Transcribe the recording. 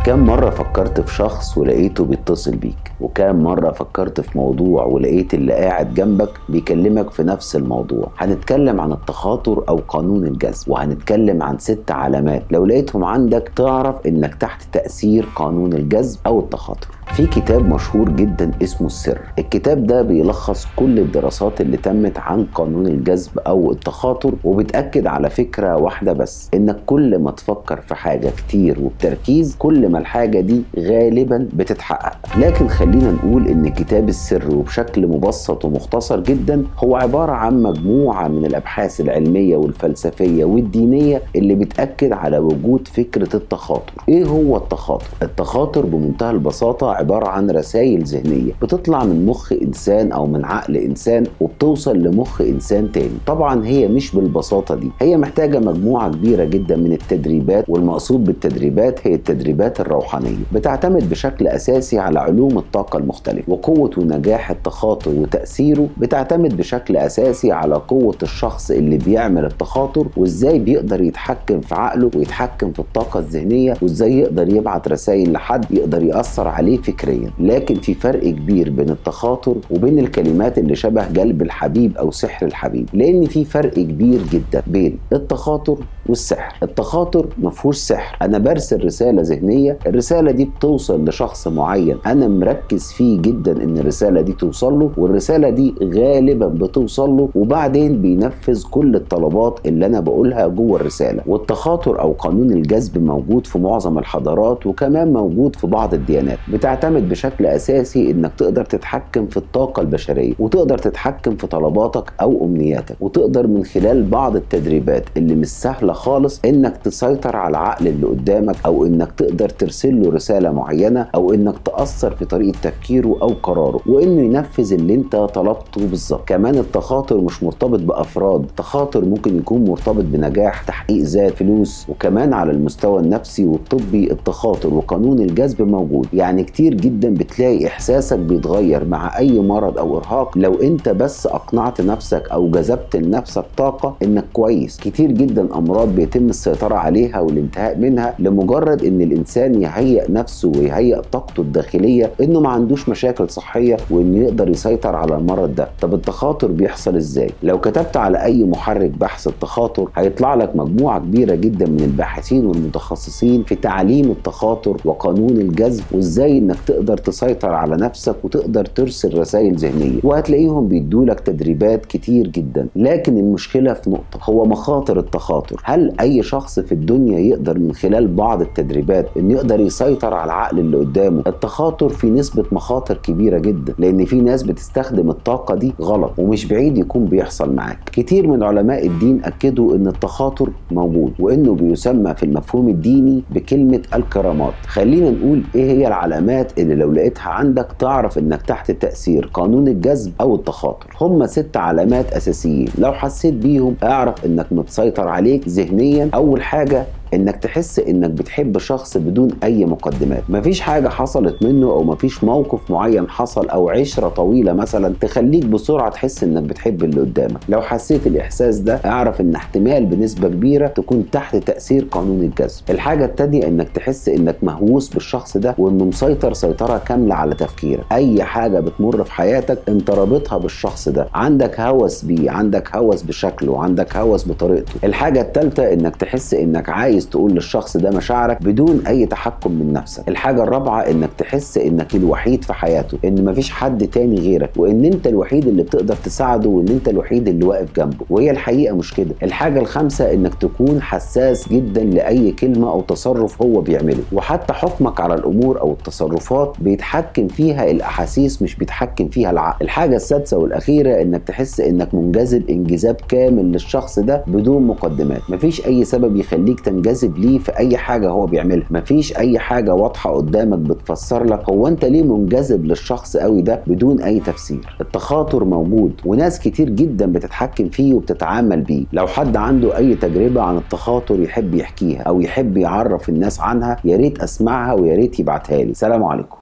كم مرة فكرت في شخص ولقيته بيتصل بيك وكم مرة فكرت في موضوع ولقيت اللي قاعد جنبك بيكلمك في نفس الموضوع هنتكلم عن التخاطر أو قانون الجذب وهنتكلم عن ست علامات لو لقيتهم عندك تعرف إنك تحت تأثير قانون الجذب أو التخاطر في كتاب مشهور جدا اسمه السر الكتاب ده بيلخص كل الدراسات اللي تمت عن قانون الجذب او التخاطر وبتاكد على فكره واحده بس انك كل ما تفكر في حاجه كتير وبتركيز كل ما الحاجه دي غالبا بتتحقق لكن خلينا نقول ان كتاب السر وبشكل مبسط ومختصر جدا هو عباره عن مجموعه من الابحاث العلميه والفلسفيه والدينيه اللي بتاكد على وجود فكره التخاطر ايه هو التخاطر التخاطر بمنتهى البساطه عباره عن رسائل ذهنيه بتطلع من مخ انسان او من عقل انسان وبتوصل لمخ انسان تاني طبعا هي مش بالبساطه دي هي محتاجه مجموعه كبيره جدا من التدريبات والمقصود بالتدريبات هي التدريبات الروحانيه بتعتمد بشكل اساسي على علوم الطاقه المختلفه وقوه ونجاح التخاطر وتاثيره بتعتمد بشكل اساسي على قوه الشخص اللي بيعمل التخاطر وازاي بيقدر يتحكم في عقله ويتحكم في الطاقه الذهنيه وازاي يقدر يبعت رسائل لحد يقدر ياثر عليه فكريا لكن في فرق كبير بين التخاطر وبين الكلمات اللي شبه جلب الحبيب او سحر الحبيب لان في فرق كبير جدا بين التخاطر والسحر التخاطر ما فيهوش سحر انا برسل رساله ذهنيه الرساله دي بتوصل لشخص معين انا مركز فيه جدا ان الرساله دي توصل له والرساله دي غالبا بتوصل له وبعدين بينفذ كل الطلبات اللي انا بقولها جوه الرساله والتخاطر او قانون الجذب موجود في معظم الحضارات وكمان موجود في بعض الديانات بتعتمد بشكل اساسي انك تقدر تتحكم في الطاقه البشريه وتقدر تتحكم في طلباتك او امنياتك وتقدر من خلال بعض التدريبات اللي مش سهله خالص انك تسيطر على العقل اللي قدامك او انك تقدر ترسل له رساله معينه او انك تاثر في طريقه تفكيره او قراره وانه ينفذ اللي انت طلبته بالظبط كمان التخاطر مش مرتبط بافراد التخاطر ممكن يكون مرتبط بنجاح تحقيق ذات فلوس وكمان على المستوى النفسي والطبي التخاطر وقانون الجذب موجود يعني كتير جدا بتلاقي احساسك بيتغير مع اي مرض او ارهاق لو انت بس اقنعت نفسك او جذبت لنفسك طاقه انك كويس كتير جدا امراض بيتم السيطره عليها والانتهاء منها لمجرد ان الانسان يهيئ نفسه ويهيئ طاقته الداخليه انه ما عندوش مشاكل صحيه وانه يقدر يسيطر على المرض ده طب التخاطر بيحصل ازاي لو كتبت على اي محرك بحث التخاطر هيطلع لك مجموعه كبيره جدا من الباحثين والمتخصصين في تعليم التخاطر وقانون الجذب وازاي انك تقدر تسيطر على نفسك وتقدر ترسل رسائل ذهنيه وهتلاقيهم بيدولك تدريبات كتير جدا لكن المشكله في نقطه هو مخاطر التخاطر هل اي شخص في الدنيا يقدر من خلال بعض التدريبات انه يقدر يسيطر على العقل اللي قدامه التخاطر في نسبه مخاطر كبيره جدا لان في ناس بتستخدم الطاقه دي غلط ومش بعيد يكون بيحصل معاك كتير من علماء الدين اكدوا ان التخاطر موجود وانه بيسمى في المفهوم الديني بكلمه الكرامات خلينا نقول ايه هي العلامات اللي لو لقيتها عندك تعرف انك تحت تاثير قانون الجذب او التخاطر هم ست علامات اساسيين لو حسيت بيهم اعرف انك متسيطر عليك ذهنيا اول حاجه انك تحس انك بتحب شخص بدون اي مقدمات مفيش حاجه حصلت منه او مفيش موقف معين حصل او عشره طويله مثلا تخليك بسرعه تحس انك بتحب اللي قدامك لو حسيت الاحساس ده اعرف ان احتمال بنسبه كبيره تكون تحت تاثير قانون الجذب الحاجه التانية انك تحس انك مهووس بالشخص ده وانه مسيطر سيطره كامله على تفكيرك اي حاجه بتمر في حياتك انت رابطها بالشخص ده عندك هوس بيه عندك هوس بشكله عندك هوس بطريقته الحاجه الثالثه انك تحس انك عايز عايز تقول للشخص ده مشاعرك بدون اي تحكم من نفسك الحاجه الرابعه انك تحس انك الوحيد في حياته ان مفيش حد تاني غيرك وان انت الوحيد اللي بتقدر تساعده وان انت الوحيد اللي واقف جنبه وهي الحقيقه مش كده الحاجه الخامسه انك تكون حساس جدا لاي كلمه او تصرف هو بيعمله وحتى حكمك على الامور او التصرفات بيتحكم فيها الاحاسيس مش بيتحكم فيها العقل الحاجه السادسه والاخيره انك تحس انك منجذب انجذاب كامل للشخص ده بدون مقدمات مفيش اي سبب يخليك تنجذب منجذب ليه في اي حاجه هو بيعملها مفيش اي حاجه واضحه قدامك بتفسر لك هو انت ليه منجذب للشخص قوي ده بدون اي تفسير التخاطر موجود وناس كتير جدا بتتحكم فيه وبتتعامل بيه لو حد عنده اي تجربه عن التخاطر يحب يحكيها او يحب يعرف الناس عنها يا ريت اسمعها ويا ريت يبعتها لي سلام عليكم